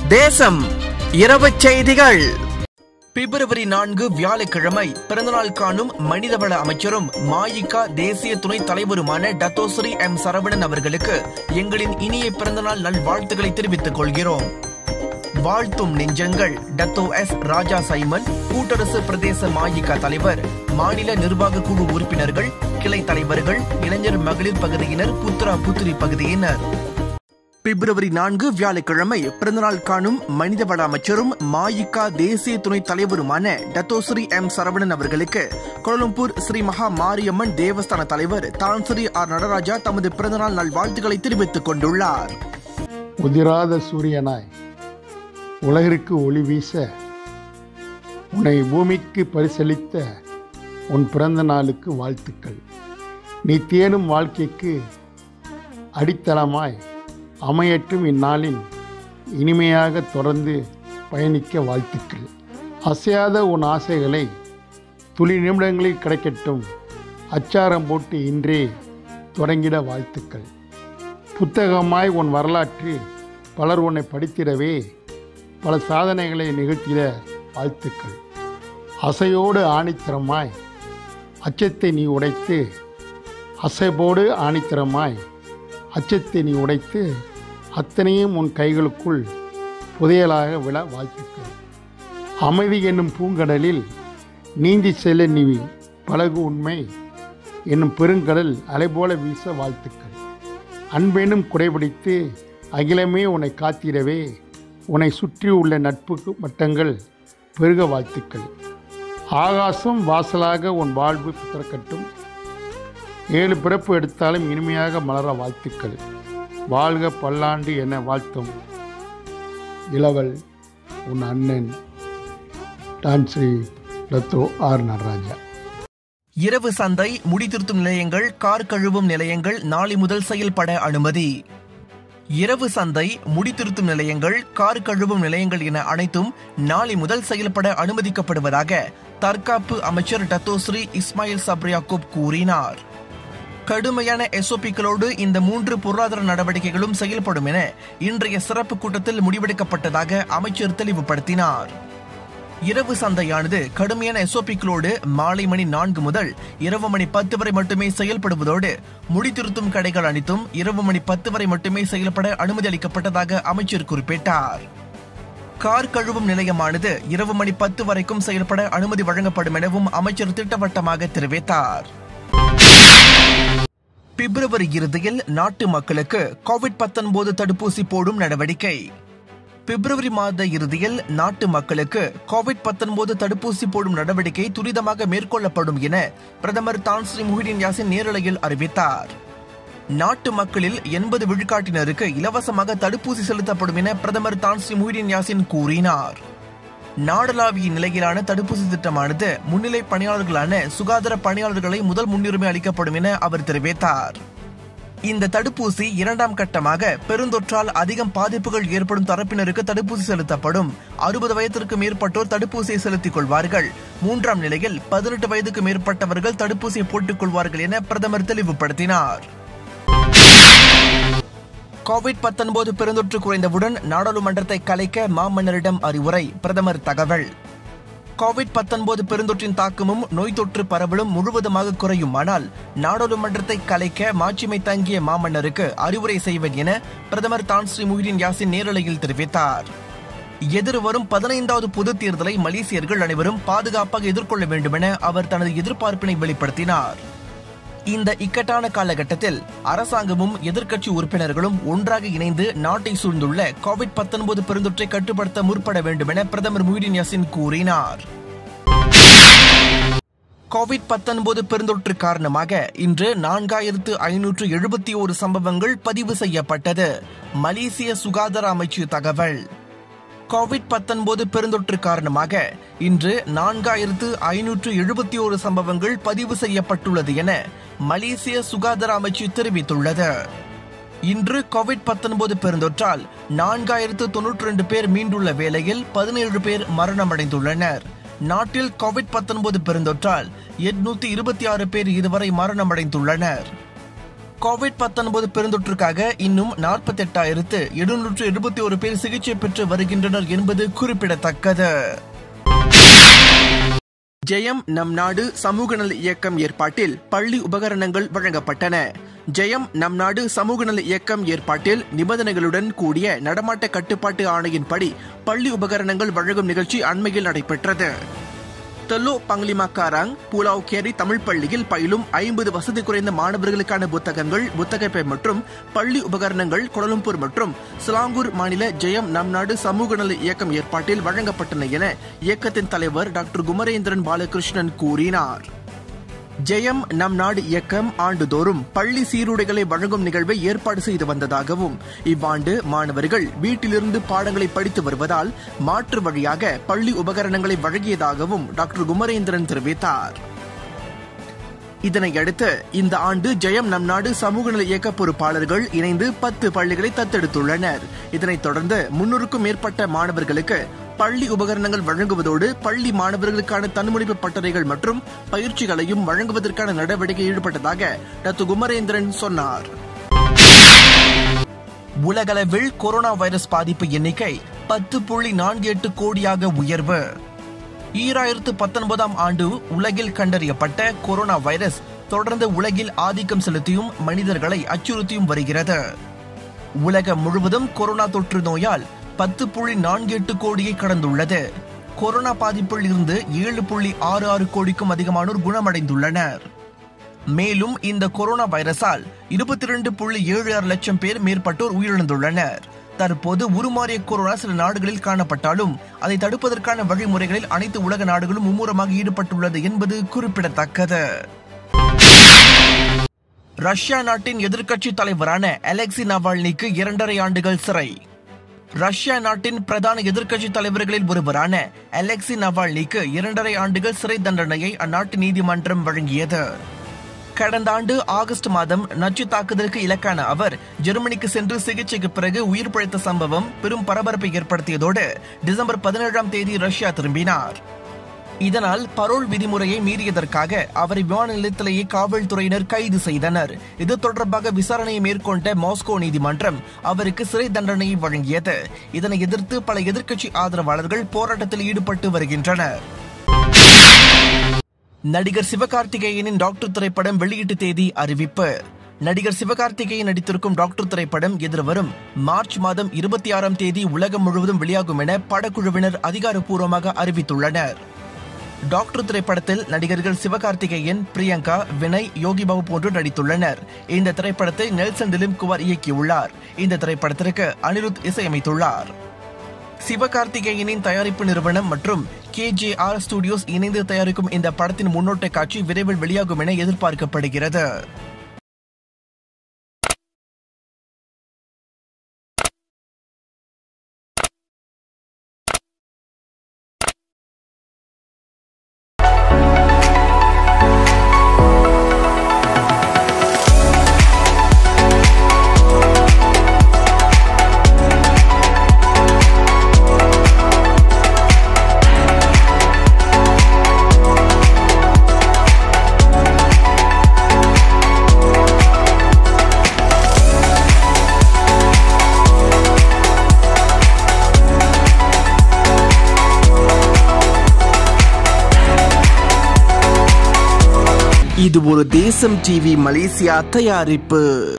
தேசம் இரவுச் செய்திகள் பிப்ரவரி நான்கு வியாழக்கிழமை பிறந்தநாள் காணும் மனிதவள அமைச்சரும் மாயிகா தேசிய துணைத் தலைவருமான டத்தோஸ்ரீ எம் சரவணன் அவர்களுக்கு எங்களின் இனிய பிறந்தநாள் நல்வாழ்த்துக்களை தெரிவித்துக் கொள்கிறோம் வாழ்த்தும் நெஞ்சங்கள் டத்தோ எஸ் ராஜா சைமன் கூட்டரசு பிரதேச மாயிகா தலைவர் மாநில நிர்வாக குழு உறுப்பினர்கள் கிளை தலைவர்கள் இளைஞர் மகளிர் பகுதியினர் புத்ரா புத்திரி பகுதியினர் பிப்ரவரி நான்கு வியாழக்கிழமை பிறந்தநாள் காணும் மனிதவள அமைச்சரும் மாயிகா தேசிய துணைத் தலைவருமான டத்தோஸ்ரீ எம் சரவணன் அவர்களுக்கு கோலம்பூர் ஸ்ரீ மகா மாரியம்மன் தேவஸ்தான தலைவர் தான்ஸ்ரீ ஆர் நடராஜா தமது பிறந்தநாள் நல்வாழ்த்துக்களை தெரிவித்துக் கொண்டுள்ளார் உதிராத சூரியனாய் உலகிற்கு ஒளி வீச உன்னை பூமிக்கு பரிசளித்த உன் பிறந்த நாளுக்கு வாழ்த்துக்கள் நீ தேடும் வாழ்க்கைக்கு அடித்தளமாய் அமையற்றும் இந்நாளில் இனிமையாக தொடர்ந்து பயணிக்க வாழ்த்துக்கள் அசையாத உன் ஆசைகளை துளி நிமிடங்களில் கிடைக்கட்டும் அச்சாரம் போட்டு இன்றே தொடங்கிட வாழ்த்துக்கள் புத்தகமாய் உன் வரலாற்று பலர் உன்னை படித்திடவே பல சாதனைகளை நிகழ்த்திட வாழ்த்துக்கள் அசையோடு ஆணித்தரமாய் அச்சத்தை நீ உடைத்து அசைபோடு ஆணித்தரமாய் அச்சத்தை நீ உடைத்து அத்தனையும் உன் கைகளுக்குள் புதையலாக விழ வாழ்த்துக்கள் அமைதி என்னும் பூங்கடலில் நீந்தி செல்ல நீ பழகு உண்மை என்னும் பெருங்கடல் அலைபோல வீச வாழ்த்துக்கள் அன்பெனும் குடைபிடித்து அகிலமே உன்னை காத்திடவே உன்னை சுற்றி உள்ள நட்பு வட்டங்கள் பெருக வாழ்த்துக்கள் ஆகாசம் வாசலாக உன் வாழ்வு திறக்கட்டும் ஏழு பிறப்பு எடுத்தாலும் இனிமையாக மலர வாழ்த்துக்கள் வாழ்க பல்லாண்டு என வாழ்த்தும் இளவல் உன் அண்ணன் டான்ஸ்ரீ லத்தோ ஆர் நடராஜா இரவு சந்தை முடித்திருத்தும் நிலையங்கள் கார் கழுவும் நிலையங்கள் நாளை முதல் செயல்பட அனுமதி இரவு சந்தை முடித்திருத்தும் நிலையங்கள் கார் கழுவும் நிலையங்கள் என அனைத்தும் நாளை முதல் செயல்பட அனுமதிக்கப்படுவதாக தற்காப்பு அமைச்சர் டத்தோஸ்ரீ இஸ்மாயில் சப்ரியாக்கூப் கூறினார் கடுமையான எஸ்ஓபிக்களோடு இந்த மூன்று பொருளாதார நடவடிக்கைகளும் செயல்படும் என இன்றைய சிறப்பு கூட்டத்தில் முடிவெடுக்கப்பட்டதாக அமைச்சர் தெளிவுபடுத்தினார் இரவு சந்தையானது கடுமையான எஸ்ஓபிக்களோடு மாலை மணி நான்கு முதல் இரவு மணி பத்து வரை மட்டுமே செயல்படுவதோடு முடித்திருத்தும் கடைகள் அனைத்தும் இரவு மணி பத்து வரை மட்டுமே செயல்பட அனுமதி அளிக்கப்பட்டதாக அமைச்சர் குறிப்பிட்டார் கார் கழுவும் நிலையமானது இரவு மணி பத்து வரைக்கும் செயல்பட அனுமதி வழங்கப்படும் எனவும் அமைச்சர் திட்டவட்டமாக தெரிவித்தார் பிப்ரவரி இறுதியில் நாட்டு மக்களுக்கு கோவிட் பத்தொன்பது தடுப்பூசி போடும் நடவடிக்கை பிப்ரவரி மாத இறுதியில் நாட்டு மக்களுக்கு கோவிட் பத்தொன்பது தடுப்பூசி போடும் நடவடிக்கை துரிதமாக மேற்கொள்ளப்படும் என பிரதமர் தான்ஸ்ரீ முஹிடின் யாசின் நேரலையில் அறிவித்தார் நாட்டு மக்களில் எண்பது விழுக்காட்டினருக்கு இலவசமாக தடுப்பூசி செலுத்தப்படும் என பிரதமர் தான்ஸ்ரீ முஹிடின் யாசின் கூறினார் நாடளாவிய நிலையிலான தடுப்பூசி திட்டமானது முன்னிலை பணியாளர்களான சுகாதார பணியாளர்களை முதல் முன்னுரிமை அளிக்கப்படும் என அவர் தெரிவித்தார் இந்த தடுப்பூசி இரண்டாம் கட்டமாக பெருந்தொற்றால் அதிகம் பாதிப்புகள் ஏற்படும் தரப்பினருக்கு தடுப்பூசி செலுத்தப்படும் அறுபது வயதிற்கு மேற்பட்டோர் தடுப்பூசியை செலுத்திக் கொள்வார்கள் மூன்றாம் நிலையில் பதினெட்டு வயதுக்கு மேற்பட்டவர்கள் தடுப்பூசியை போட்டுக் கொள்வார்கள் என பிரதமர் தெளிவுபடுத்தினார் கோவிட் பத்தொன்பது பெருந்தொற்று குறைந்தவுடன் நாடாளுமன்றத்தை கலைக்க மாமன்னரிடம் அறிவுரை பிரதமர் தகவல் கோவிட் பத்தொன்பது பெருந்தொற்றின் தாக்கமும் நோய் தொற்று பரவலும் முழுவதுமாக குறையுமானால் நாடாளுமன்றத்தை கலைக்க மாட்சிமை தங்கிய மாமன்னருக்கு அறிவுரை செய்வேன் என பிரதமர் தான் ஸ்ரீ முஹிடின் யாசின் நேரலையில் தெரிவித்தார் எதிர்வரும் பதினைந்தாவது பொது தேர்தலை மலேசியர்கள் அனைவரும் பாதுகாப்பாக எதிர்கொள்ள வேண்டுமென அவர் தனது எதிர்பார்ப்பினை வெளிப்படுத்தினார் இந்த இக்கட்டான காலகட்டத்தில் அரசாங்கமும் எதிர்க்கட்சி உறுப்பினர்களும் ஒன்றாக இணைந்து நாட்டை சூழ்ந்துள்ள கோவிட் பத்தொன்பது பெருந்தொற்றை கட்டுப்படுத்த முற்பட வேண்டும் என பிரதமர் முஹிடின் யாசின் கூறினார் கோவிட் பத்தொன்பது பெருந்தொற்று காரணமாக இன்று நான்காயிரத்து ஐநூற்று எழுபத்தி ஒரு சம்பவங்கள் பதிவு செய்யப்பட்டது மலேசிய சுகாதார அமைச்சு தகவல் கோவிட் பத்தொன்பது பெருந்தொற்று காரணமாக இன்று நான்காயிரத்து ஐநூற்று எழுபத்தி ஒரு சம்பவங்கள் பதிவு செய்யப்பட்டுள்ளது என மலேசிய சுகாதார அமைச்சு தெரிவித்துள்ளது இன்று கோவிட் பத்தொன்பது பெருந்தொற்றால் நான்காயிரத்து தொன்னூற்றி ரெண்டு பேர் மீண்டுள்ள வேளையில் பதினேழு பேர் மரணமடைந்துள்ளனர் நாட்டில் கோவிட் பத்தொன்பது பெருந்தொற்றால் எட்நூத்தி இருபத்தி ஆறு பேர் இதுவரை மரணமடைந்துள்ளனர் கோவிட் 19 பெருந்தொற்றுக்காக இன்னும் நாற்பத்தி எட்டாயிரத்து எழுநூற்று எழுபத்தி ஒரு பேர் சிகிச்சை பெற்று வருகின்றனர் என்பது குறிப்பிடத்தக்கது ஜெயம் நம் நாடு சமூக நல இயக்கம் ஏற்பாட்டில் பள்ளி உபகரணங்கள் வழங்கப்பட்டன ஜெயம் நம் நாடு சமூக நல இயக்கம் ஏற்பாட்டில் நிபந்தனைகளுடன் கூடிய நடமாட்ட கட்டுப்பாட்டு ஆணையின்படி பள்ளி உபகரணங்கள் வழங்கும் நிகழ்ச்சி அண்மையில் நடைபெற்றது Telok Panglima Garang Pulau Carey Tamil பள்ளியில் பயிலும் ஐம்பது வசதி குறைந்த மாணவர்களுக்கான புத்தகங்கள் புத்தகப்பை மற்றும் பள்ளி உபகரணங்கள் கோலம்பூர் மற்றும் சிலாங்கூர் மாநில ஜெயம் நம் நாடு சமூக நல இயக்கம் ஏற்பாட்டில் வழங்கப்பட்டன என இயக்கத்தின் தலைவர் டாக்டர் குமரேந்திரன் பாலகிருஷ்ணன் கூறினார் ஜெயம் நம் நாடு இயக்கம் ஆண்டுதோறும் பள்ளி சீருடைகளை வழங்கும் நிகழ்வை ஏற்பாடு செய்து வந்ததாகவும் இவ்வாண்டு மாணவர்கள் வீட்டிலிருந்து பாடங்களை படித்து வருவதால் மாற்று வழியாக பள்ளி உபகரணங்களை வழங்கியதாகவும் டாக்டர் குமரேந்திரன் தெரிவித்தார் இதனையடுத்து இந்த ஆண்டு ஜெயம் நம் நாடு சமூக நல இயக்க பொறுப்பாளர்கள் இணைந்து பத்து பள்ளிகளை தத்தெடுத்துள்ளனர் இதனைத் தொடர்ந்து முன்னூறுக்கும் மேற்பட்ட மாணவர்களுக்கு பள்ளி உபகரணங்கள் வழங்குவதோடு பள்ளி மாணவர்களுக்கான தன்முனைப்பு பட்டறைகள் மற்றும் பயிற்சிகளையும் வழங்குவதற்கான நடவடிக்கை ஈடுபட்டதாக டாக்டர் குமரேந்திரன் சொன்னார் உலகளவில் கொரோனா வைரஸ் பாதிப்பு எண்ணிக்கை பத்து புள்ளி நான்கு எட்டு கோடியாக உயர்வு ஈராயிரத்து பத்தொன்பதாம் ஆண்டு உலகில் கண்டறியப்பட்ட கொரோனா வைரஸ் தொடர்ந்து உலகில் ஆதிக்கம் செலுத்தியும் மனிதர்களை அச்சுறுத்தியும் வருகிறது உலகம் முழுவதும் கொரோனா தொற்று நோயால் பத்து புள்ளி நான்கு எட்டு கோடியை கடந்துள்ளது கொரோனா பாதிப்பில் இருந்து ஏழு புள்ளி ஆறு ஆறு கோடிக்கும் அதிகமானோர் குணமடைந்துள்ளனர் மேலும் இந்த கொரோனா வைரஸால் இருபத்தி இரண்டு புள்ளி ஏழு ஆறு லட்சம் பேர் மேற்பட்டோர் உயிரிழந்துள்ளனர் தற்போது உருமாறிய கொரோனா சில நாடுகளில் காணப்பட்டாலும் அதை தடுப்பதற்கான வழிமுறைகளில் அனைத்து உலக நாடுகளும் மும்முரமாக ஈடுபட்டுள்ளது என்பது குறிப்பிடத்தக்கது ரஷ்யா நாட்டின் எதிர்க்கட்சி தலைவரான அலெக்சி நவால்னிக்கு இரண்டரை ஆண்டுகள் சிறை ரஷ்யா நாட்டின் பிரதான எதிர்க்கட்சி தலைவர்களில் ஒருவரான அலெக்சி நவால்னிக்கு இரண்டரை ஆண்டுகள் சிறை தண்டனையை அந்நாட்டு நீதிமன்றம் வழங்கியது கடந்த ஆண்டு ஆகஸ்ட் மாதம் நச்சு தாக்குதலுக்கு இலக்கான அவர் ஜெர்மனிக்கு சென்று சிகிச்சைக்கு பிறகு உயிர் பிழைத்த சம்பவம் பெரும் பரபரப்பை ஏற்படுத்தியதோடு டிசம்பர் பதினேழாம் தேதி ரஷ்யா திரும்பினார் இதனால் பரோல் விதிமுறையை மீறியதற்காக அவரை விமான நிலையத்திலேயே காவல்துறையினர் கைது செய்தனர் இது தொடர்பாக விசாரணையை மேற்கொண்ட மாஸ்கோ நீதிமன்றம் அவருக்கு சிறை தண்டனையை வழங்கியது இதனை எதிர்த்து பல எதிர்க்கட்சி ஆதரவாளர்கள் போராட்டத்தில் ஈடுபட்டு வருகின்றனர் நடிகர் சிவகார்த்திகேயனின் டாக்டர் திரைப்படம் வெளியீட்டு தேதி அறிவிப்பு நடிகர் சிவகார்த்திகேயன் நடித்திருக்கும் டாக்டர் திரைப்படம் எதிர்வரும் மார்ச் மாதம் இருபத்தி ஆறாம் தேதி உலகம் முழுவதும் வெளியாகும் என படக்குழுவினர் அதிகாரப்பூர்வமாக அறிவித்துள்ளனர் டாக்டர் திரைப்படத்தில் நடிகர்கள் சிவகார்த்திகேயன் பிரியங்கா வினய் யோகி பாபு போன்று நடித்துள்ளனர் இந்த திரைப்படத்தை நெல்சன் திலீப் குமார் இயக்கியுள்ளார் இந்த திரைப்படத்திற்கு அனிருத் இசையமைத்துள்ளார் சிவகார்த்திகேயனின் தயாரிப்பு நிறுவனம் மற்றும் கே ஜே ஆர் ஸ்டுடியோஸ் இணைந்து தயாரிக்கும் இந்த படத்தின் முன்னோட்ட காட்சி விரைவில் வெளியாகும் என எதிர்பார்க்கப்படுகிறது இது ஒரு தேசம் டிவி மலேசியா தயாரிப்பு